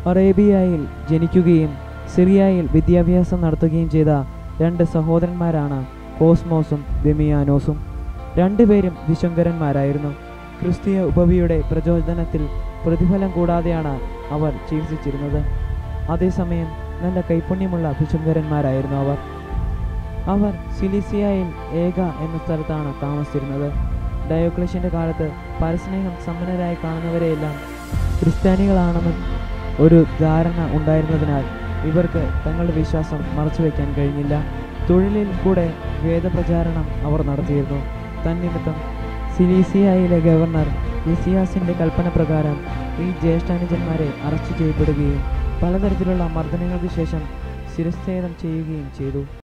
അറേബ്യയിൽ ജനിക്കുകയും സിറിയയിൽ വിദ്യാഭ്യാസം നടത്തുകയും ചെയ്ത രണ്ട് സഹോദരന്മാരാണ് കോസ്മോസും ദെമിയാനോസും രണ്ടുപേരും വിശങ്കരന്മാരായിരുന്നു ക്രിസ്തീയ ഉപവിയുടെ പ്രചോദനത്തിൽ പ്രതിഫലം കൂടാതെയാണ് അവർ ചികിത്സിച്ചിരുന്നത് അതേസമയം നല്ല കൈപുണ്യമുള്ള വിശങ്കരന്മാരായിരുന്നു അവർ അവർ സിലിസിയയിൽ ഏക എന്ന സ്ഥലത്താണ് താമസിച്ചിരുന്നത് ഡയോക്ലേഷ്യന്റെ കാലത്ത് പരസ്നേഹം സമ്പന്നരായി കാണുന്നവരെയെല്ലാം ക്രിസ്ത്യാനികളാണെന്ന് ഒരു ധാരണ ഉണ്ടായിരുന്നതിനാൽ ഇവർക്ക് തങ്ങളുടെ വിശ്വാസം മറച്ചുവെക്കാൻ കഴിഞ്ഞില്ല തൊഴിലിൽ കൂടെ വേദപ്രചാരണം അവർ നടത്തിയിരുന്നു തന്നിമിത്തം സിലീസിയയിലെ ഗവർണർ ലിസിയാസിന്റെ കൽപ്പന പ്രകാരം ഈ ജ്യേഷ്ഠാനുജന്മാരെ അറസ്റ്റ് ചെയ്യപ്പെടുകയും പലതരത്തിലുള്ള മർദ്ദനങ്ങൾക്ക് ശേഷം ശിരച്ഛേദം ചെയ്യുകയും ചെയ്തു